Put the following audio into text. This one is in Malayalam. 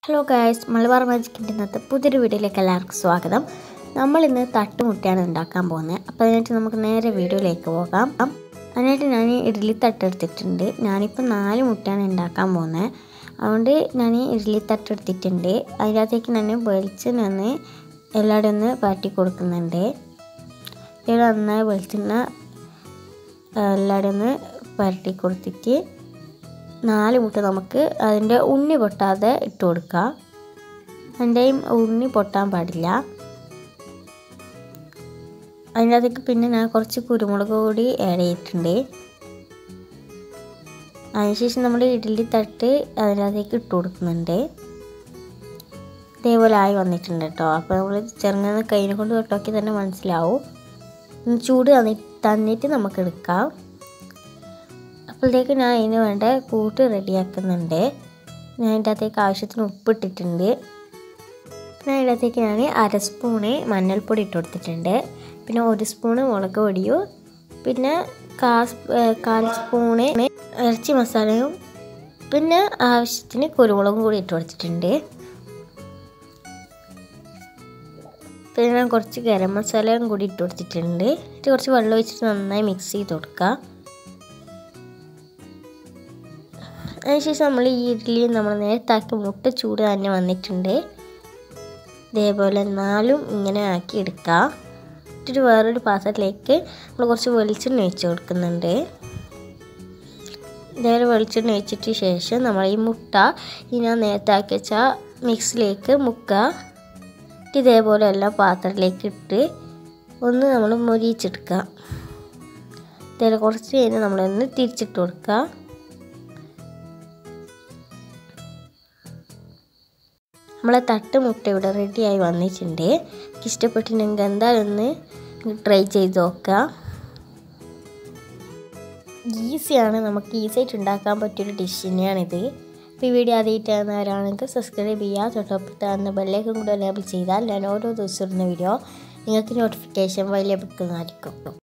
ഹലോ ഗായ്സ് മലബാർ മാജിക്കിൻ്റെ ഇന്നത്തെ പുതിയൊരു വീഡിയോയിലേക്ക് എല്ലാവർക്കും സ്വാഗതം നമ്മൾ ഇന്ന് തട്ടുമുട്ടയാണ് ഉണ്ടാക്കാൻ പോകുന്നത് അപ്പോൾ അതിനായിട്ട് നമുക്ക് നേരെ വീഡിയോയിലേക്ക് പോകാം അതിനായിട്ട് ഞാൻ ഇഡ്ഡലി തട്ട് എടുത്തിട്ടുണ്ട് ഞാനിപ്പോൾ നാല് മുട്ടയാണ് ഉണ്ടാക്കാൻ പോകുന്നത് അതുകൊണ്ട് ഞാൻ ഇഡ്ഡലി തട്ട് എടുത്തിട്ടുണ്ട് അതിനകത്തേക്ക് ഞാൻ വെളിച്ചെണ്ണ ഒന്ന് എല്ലാവരും ഒന്ന് പാറ്റി കൊടുക്കുന്നുണ്ട് ഇവിടെ നന്നായി വെളിച്ചെണ്ണ എല്ലാവരും ഒന്ന് പരട്ടി കൊടുത്തിട്ട് നാല് മുട്ട നമുക്ക് അതിൻ്റെ ഉണ്ണി പൊട്ടാതെ ഇട്ട് കൊടുക്കാം അതിൻ്റെയും ഉണ്ണി പൊട്ടാൻ പാടില്ല അതിനകത്തേക്ക് പിന്നെ ഞാൻ കുറച്ച് കുരുമുളക് കൂടി ആഡ് ചെയ്തിട്ടുണ്ട് അതിനുശേഷം നമ്മൾ ഇഡ്ഡലി തട്ട് അതിനകത്തേക്ക് ഇട്ട് കൊടുക്കുന്നുണ്ട് ഇതേപോലെ ആയി വന്നിട്ടുണ്ട് കേട്ടോ അപ്പോൾ നമ്മൾ ചെറുങ്ങനെ കൈനെ കൊണ്ട് തൊട്ടോക്കി തന്നെ മനസ്സിലാവും ചൂട് തന്നി തന്നിട്ട് നമുക്ക് എടുക്കാം അപ്പോഴത്തേക്ക് ഞാൻ അതിന് വേണ്ട കൂട്ട് റെഡിയാക്കുന്നുണ്ട് ഞാൻ അതിൻ്റെ അകത്തേക്ക് ആവശ്യത്തിന് ഉപ്പിട്ടിട്ടുണ്ട് പിന്നെ അതിൻ്റെ അകത്തേക്ക് ഞാൻ അര സ്പൂണ് മഞ്ഞൾപ്പൊടി ഇട്ട് കൊടുത്തിട്ടുണ്ട് പിന്നെ ഒരു സ്പൂണ് മുളക് പൊടിയും പിന്നെ കാ കാൽ സ്പൂണ് ഇറച്ചി മസാലയും പിന്നെ ആവശ്യത്തിന് കുരുമുളകും കൂടി ഇട്ട് കൊടുത്തിട്ടുണ്ട് പിന്നെ ഞാൻ കുറച്ച് ഗരം മസാലയും കൂടി ഇട്ട് കൊടുത്തിട്ടുണ്ട് എന്നിട്ട് കുറച്ച് വെള്ളം ഒഴിച്ചിട്ട് നന്നായി മിക്സ് ചെയ്ത് കൊടുക്കുക അതിനുശേഷം നമ്മൾ ഈ ഇഡ്ഡലി നമ്മൾ നേരത്താക്കി മുട്ട ചൂട് തന്നെ വന്നിട്ടുണ്ട് ഇതേപോലെ നാലും ഇങ്ങനെ ആക്കി എടുക്കുക എന്നിട്ട് വേറൊരു പാത്രത്തിലേക്ക് നമ്മൾ കുറച്ച് വെളിച്ചെണ്ണ ഒഴിച്ച് കൊടുക്കുന്നുണ്ട് ഇതേപോലെ വെളിച്ചെണ്ണ ഒഴിച്ചിട്ട് ശേഷം നമ്മൾ ഈ മുട്ട ഈ ഞാൻ നേരത്തെ ആക്കി വെച്ച മിക്സിലേക്ക് മുക്കുക ഇതേപോലെ എല്ലാം പാത്രത്തിലേക്ക് ഇട്ട് ഒന്ന് നമ്മൾ മൊരിയിച്ചെടുക്കുക ഇതേപോലെ കുറച്ച് കഴിഞ്ഞ് നമ്മളൊന്ന് തിരിച്ചിട്ട് കൊടുക്കുക നമ്മളെ തട്ട് മുട്ട ഇവിടെ റെഡിയായി വന്നിട്ടുണ്ട് ഇഷ്ടപ്പെട്ടിട്ടുണ്ടെങ്കിൽ എന്തായാലും ഒന്ന് ട്രൈ ചെയ്ത് നോക്കുക ഈസിയാണ് നമുക്ക് ഈസി ആയിട്ട് ഉണ്ടാക്കാൻ പറ്റിയൊരു ഡിഷ് തന്നെയാണിത് അപ്പോൾ ഈ വീഡിയോ ആദ്യമായിട്ടാകുന്നവരാണെങ്കിൽ സബ്സ്ക്രൈബ് ചെയ്യുക തൊട്ടപ്പുറത്ത് തന്ന ബെല്ലേക്കും കൂടെ എനേബിൾ ചെയ്താൽ ഞാൻ ഓരോ ദിവസം ഇടുന്ന വീഡിയോ നിങ്ങൾക്ക് നോട്ടിഫിക്കേഷൻ വഴി ലഭിക്കുന്നതായിരിക്കും